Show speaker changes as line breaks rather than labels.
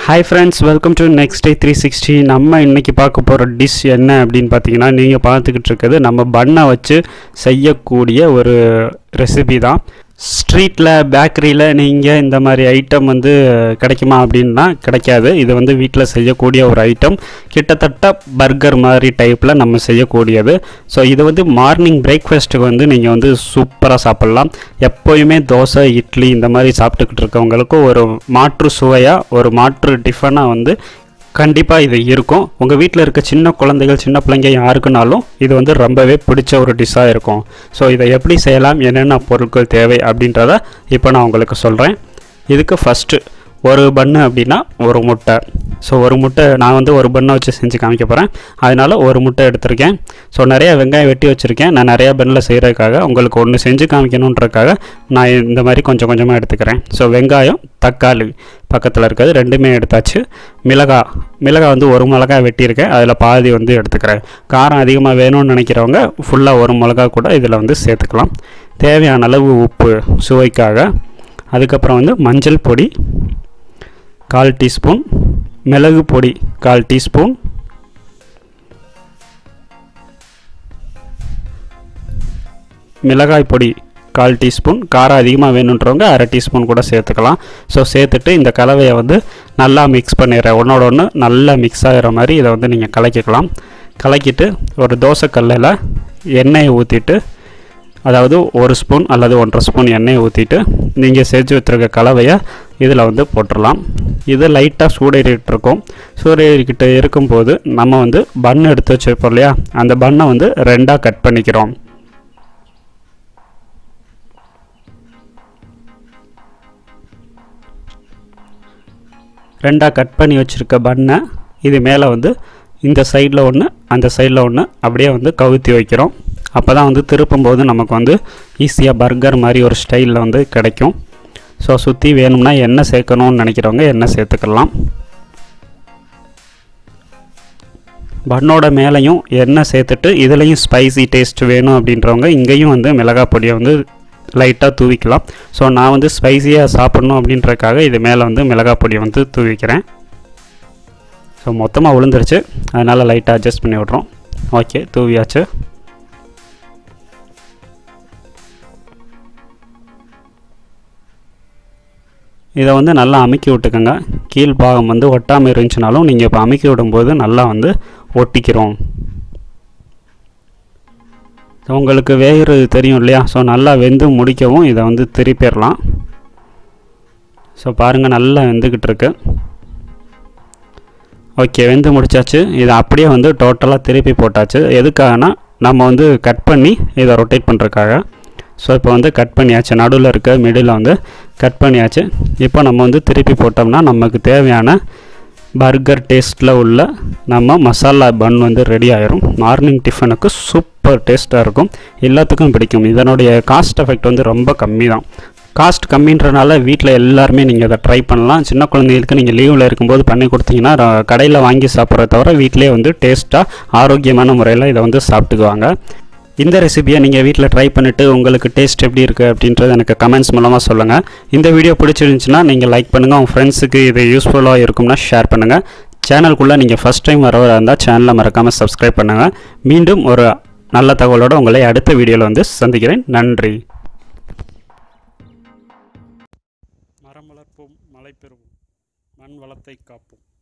hi friends welcome to next day three sixty நம்ம இன்றைக்கி பார்க்க போகிற டிஷ் என்ன அப்படின்னு பார்த்தீங்கன்னா நீங்கள் பார்த்துக்கிட்டு இருக்கிறது நம்ம பண்ணை வச்சு செய்யக்கூடிய ஒரு ரெசிபி தான் ஸ்ட்ரீட்டில் பேக்கரியில் நீங்கள் இந்த மாதிரி ஐட்டம் வந்து கிடைக்குமா அப்படின்னா கிடைக்காது இது வந்து வீட்டில் செய்யக்கூடிய ஒரு ஐட்டம் கிட்டத்தட்ட பர்கர் மாதிரி டைப்பில் நம்ம செய்யக்கூடியது ஸோ இது வந்து மார்னிங் பிரேக்ஃபாஸ்ட்டுக்கு வந்து நீங்கள் வந்து சூப்பராக சாப்பிட்லாம் எப்போயுமே தோசை இட்லி இந்த மாதிரி சாப்பிட்டுக்கிட்டு இருக்கவங்களுக்கு ஒரு மாற்று சுவையாக ஒரு மாற்று டிஃபனாக வந்து கண்டிப்பாக இது இருக்கும் உங்கள் வீட்டில் இருக்க சின்ன குழந்தைகள் சின்ன பிள்ளைங்க யாருக்குனாலும் இது வந்து ரொம்பவே பிடிச்ச ஒரு டிஷ்ஷாக இருக்கும் ஸோ இதை எப்படி செய்யலாம் என்னென்ன பொருட்கள் தேவை அப்படின்றத இப்போ நான் உங்களுக்கு சொல்கிறேன் இதுக்கு ஃபஸ்ட்டு ஒரு பன்னு அப்படின்னா ஒரு முட்டை ஸோ ஒரு முட்டை நான் வந்து ஒரு பண்ணை வச்சு செஞ்சு காமிக்க போகிறேன் அதனால் ஒரு முட்டை எடுத்திருக்கேன் ஸோ நிறைய வெங்காயம் வெட்டி வச்சுருக்கேன் நான் நிறையா பன்னில் செய்கிறதுக்காக உங்களுக்கு ஒன்று செஞ்சு காமிக்கணுன்றக்காக நான் இந்த மாதிரி கொஞ்சம் கொஞ்சமாக எடுத்துக்கிறேன் ஸோ வெங்காயம் தக்காளி பக்கத்தில் இருக்கிறது ரெண்டுமே எடுத்தாச்சு மிளகா மிளகா வந்து ஒரு மிளகா வெட்டியிருக்கேன் அதில் பாதி வந்து எடுத்துக்கிறேன் காரம் அதிகமாக வேணும்னு நினைக்கிறவங்க ஃபுல்லாக ஒரு மிளகா கூட இதில் வந்து சேர்த்துக்கலாம் தேவையான அளவு உப்பு சுவைக்காக அதுக்கப்புறம் வந்து மஞ்சள் பொடி கால் டீஸ்பூன் மிளகு பொடி கால் டீஸ்பூன் மிளகாய் பொடி கால் டீஸ்பூன் காரம் அதிகமாக வேணுன்றவங்க அரை டீஸ்பூன் கூட சேர்த்துக்கலாம் ஸோ சேர்த்துட்டு இந்த கலவையை வந்து நல்லா மிக்ஸ் பண்ணிடுறேன் ஒன்றோட ஒன்று நல்லா மிக்ஸ் ஆகிற மாதிரி இதை வந்து நீங்கள் கலக்கிக்கலாம் கலக்கிட்டு ஒரு தோசை கல்லில் எண்ணெயை ஊற்றிட்டு அதாவது ஒரு ஸ்பூன் அல்லது ஒன்றரை ஸ்பூன் எண்ணெயை ஊற்றிட்டு நீங்கள் செஞ்சு வச்சுருக்க கலவையை இதில் வந்து போட்டுடலாம் இது லைட்டாக சூடேறிட்டு இருக்கும் சூடேறிக்கிட்டு இருக்கும்போது நம்ம வந்து பன் எடுத்து வச்சுருப்போம் இல்லையா அந்த பண்ணை வந்து ரெண்டாக கட் பண்ணிக்கிறோம் ரெண்டாக கட் பண்ணி வச்சுருக்க பண்ணை இது மேலே வந்து இந்த சைடில் ஒன்று அந்த சைடில் ஒன்று அப்படியே வந்து கவுத்தி வைக்கிறோம் அப்போ தான் வந்து திருப்பும்போது நமக்கு வந்து ஈஸியாக பர்கர் மாதிரி ஒரு ஸ்டைலில் வந்து கிடைக்கும் ஸோ சுற்றி வேணும்னா எண்ணெய் சேர்க்கணும்னு நினைக்கிறவங்க எண்ணெய் சேர்த்துக்கலாம் பண்ணோட மேலேயும் எண்ணெய் சேர்த்துட்டு இதுலேயும் ஸ்பைசி டேஸ்ட் வேணும் அப்படின்றவங்க இங்கேயும் வந்து மிளகாய் பொடியை வந்து லைட்டாக தூவிக்கலாம் ஸோ நான் வந்து ஸ்பைசியாக சாப்பிட்ணும் அப்படின்றக்காக இது மேலே வந்து மிளகாய் பொடியை வந்து தூவிக்கிறேன் ஸோ மொத்தமாக விழுந்துருச்சு அதனால் லைட்டாக அட்ஜஸ்ட் பண்ணி விட்றோம் ஓகே தூவியாச்சு இதை வந்து நல்லா அமுக்கி விட்டுக்கோங்க கீழ் பாகம் வந்து ஒட்டாமல் இருந்துச்சுனாலும் நீங்கள் இப்போ அமுக்கி விடும்போது நல்லா வந்து ஒட்டிக்கிறோம் உங்களுக்கு வேறு தெரியும் இல்லையா ஸோ நல்லா வெந்து முடிக்கவும் இதை வந்து திருப்பிடலாம் ஸோ பாருங்கள் நல்லா வெந்துக்கிட்டு இருக்கு ஓகே வெந்து முடிச்சாச்சு இதை அப்படியே வந்து டோட்டலாக திருப்பி போட்டாச்சு எதுக்காகனா நம்ம வந்து கட் பண்ணி இதை ரொட்டேட் பண்ணுறதுக்காக ஸோ இப்போ வந்து கட் பண்ணியாச்சு நடுவில் இருக்க மிடில் வந்து கட் பண்ணியாச்சு இப்போ நம்ம வந்து திருப்பி போட்டோம்னா நமக்கு தேவையான பர்கர் டேஸ்ட்டில் உள்ள நம்ம மசாலா பன் வந்து ரெடி ஆயிரும் மார்னிங் டிஃபனுக்கு சூப்பர் டேஸ்ட்டாக இருக்கும் எல்லாத்துக்கும் பிடிக்கும் இதனுடைய காஸ்ட் எஃபெக்ட் வந்து ரொம்ப கம்மி தான் காஸ்ட் கம்மின்றனால வீட்டில் எல்லாருமே நீங்கள் அதை ட்ரை பண்ணலாம் சின்ன குழந்தைங்களுக்கு நீங்கள் லீவில் இருக்கும்போது பண்ணி கொடுத்தீங்கன்னா கடையில் வாங்கி சாப்பிட்றத தவிர வீட்டிலே வந்து டேஸ்ட்டாக ஆரோக்கியமான முறையில் இதை வந்து சாப்பிட்டுக்குவாங்க இந்த ரெசிபியை நீங்கள் வீட்டில் ட்ரை பண்ணிவிட்டு உங்களுக்கு டேஸ்ட் எப்படி இருக்குது அப்படின்றது எனக்கு கமெண்ட்ஸ் மூலமாக சொல்லுங்கள் இந்த வீடியோ பிடிச்சிருந்துச்சுன்னா நீங்கள் லைக் பண்ணுங்கள் உங்கள் ஃப்ரெண்ட்ஸுக்கு இது யூஸ்ஃபுல்லாக இருக்கும்னா ஷேர் பண்ணுங்கள் சேனலுக்குள்ளே நீங்கள் ஃபஸ்ட் டைம் வரவராக இருந்தால் சேனலை மறக்காமல் சப்ஸ்கிரைப் பண்ணுங்கள் மீண்டும் ஒரு நல்ல தகவலோடு உங்களை அடுத்த வீடியோவில் வந்து சந்திக்கிறேன் நன்றி மரம் வளர்ப்போம் மழை பெறுவோம் மண் வளத்தை காப்போம்